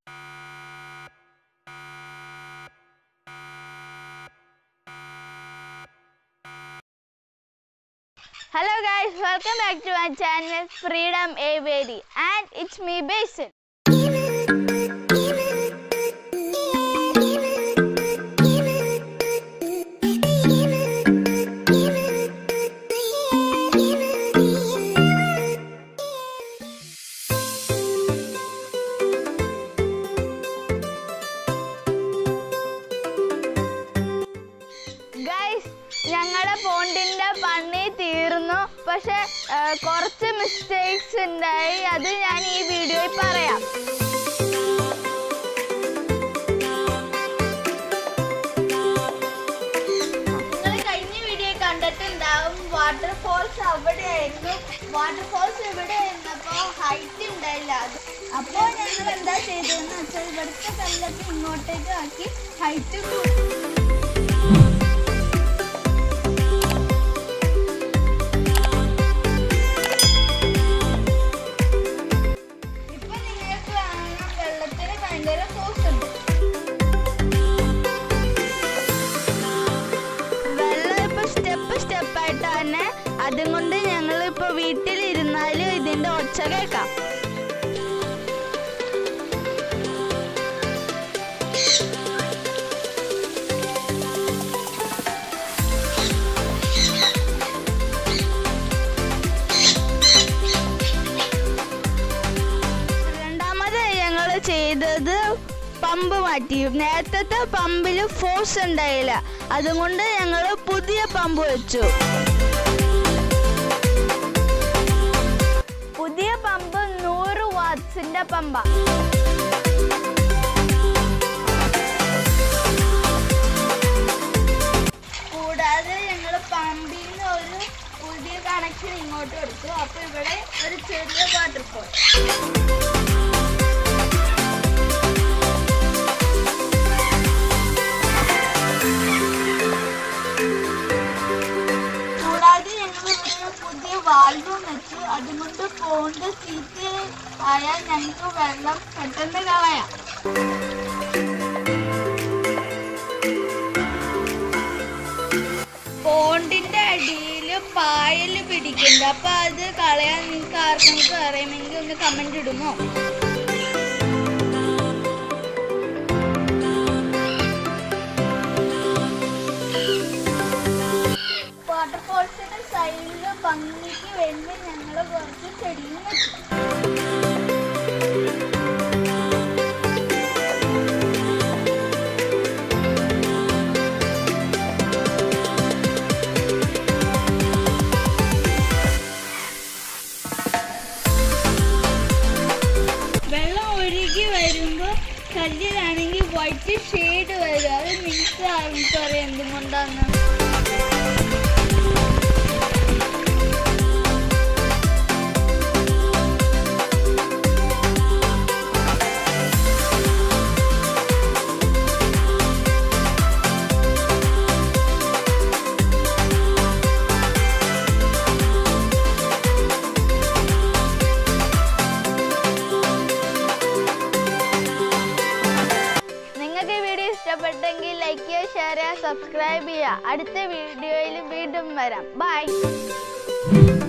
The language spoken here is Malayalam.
Hello guys, welcome back to my channel Freedom Avery and it's me Basil. Guys ഞങ്ങളുടെ ഫോണ്ടിന്റെ പണി തീർന്നു പക്ഷെ ആ, കുറച്ച് മിസ്റ്റേക്സ് ഉണ്ടായി അത് ഞാൻ ഈ വീഡിയോയിൽ പറയാം നിങ്ങൾ കഴിഞ്ഞ വീഡിയോ കണ്ടിട്ടുണ്ടാവും വാട്ടർഫോൾസ് അവിടെയായിരുന്നു വാട്ടർഫോൾസ് ഇവിടെ ആയിരുന്നപ്പോൾ ഹൈറ്റ് ഉണ്ടായില്ല അത് അപ്പോൾ ഞങ്ങൾ എന്താ ചെയ്തതെന്ന് വെച്ചാൽ ഇവിടുത്തെ കല്ലൊക്കെ ഇങ്ങോട്ടേക്ക് ആക്കി ഹൈറ്റ് കൂട്ടി ഇപ്പൊ നിങ്ങൾക്ക് കാണാം വെള്ളത്തിന് ഭയങ്കര ഫോഴ്സ് ഉണ്ട് വെള്ളം ഇപ്പൊ സ്റ്റെപ്പ് സ്റ്റെപ്പ് ആയിട്ടാണ് അതും കൊണ്ട് ഞങ്ങൾ ഇപ്പൊ വീട്ടിലിരുന്നാലും ഇതിന്റെ ഒച്ച കേൾക്കാം രണ്ടാമത് ഞങ്ങൾ ചെയ്തത് പമ്പ് മാറ്റി നേരത്തെ പമ്പിൽ ഫോഴ്സ് ഉണ്ടായില്ല അതുകൊണ്ട് ഞങ്ങൾ പുതിയ പമ്പ് വെച്ചു പുതിയ പമ്പ് നൂറ് വാട്സിന്റെ പമ്പ കൂടാതെ ഞങ്ങൾ പമ്പിൽ നിന്ന് ഒരു പുതിയ കണക്ഷൻ ഇങ്ങോട്ട് എടുത്തു അപ്പൊ ഇവിടെ ഒരു ചെറിയ വാട്ടർഫോൾ കൂടാതെ ഞങ്ങൾ ഇവിടെ പുതിയ വാൽവും വെച്ചു അതുകൊണ്ട് ഫോണിന്റെ ചീത്ത ആയാൽ ഞങ്ങൾക്ക് വെള്ളം പെട്ടെന്ന് കളയാം ഫോണ്ടിന്റെ അടിയിൽ പായല് പിടിക്കുന്നുണ്ട് അപ്പൊ അത് കളയാൻ നിങ്ങൾക്ക് ആർക്കെങ്കിലും അറിയുമെങ്കിൽ ഒന്ന് കമന്റ് ഇടുമോ വാട്ടർഫോൾസിന്റെ സൈഡിൽ ഭംഗിക്ക് വേണ്ടി ഞങ്ങൾ കുറച്ച് ചെടിയും വെച്ചു വെള്ളം ഒഴുകി വരുമ്പോൾ കല്ലിലാണെങ്കിൽ വൈറ്റ് ഷെയ്ഡ് വരും അത് നിങ്ങൾക്ക് ആർക്കും അറിയാം എന്തുകൊണ്ടാന്ന് നിങ്ങൾക്ക് ഈ വീഡിയോ ഇഷ്ടപ്പെട്ടെങ്കിൽ ലൈക്ക് ചെയ്യുക ഷെയർ ചെയ്യുക സബ്സ്ക്രൈബ് ചെയ്യുക അടുത്ത വീഡിയോയിൽ വീണ്ടും വരാം ബൈ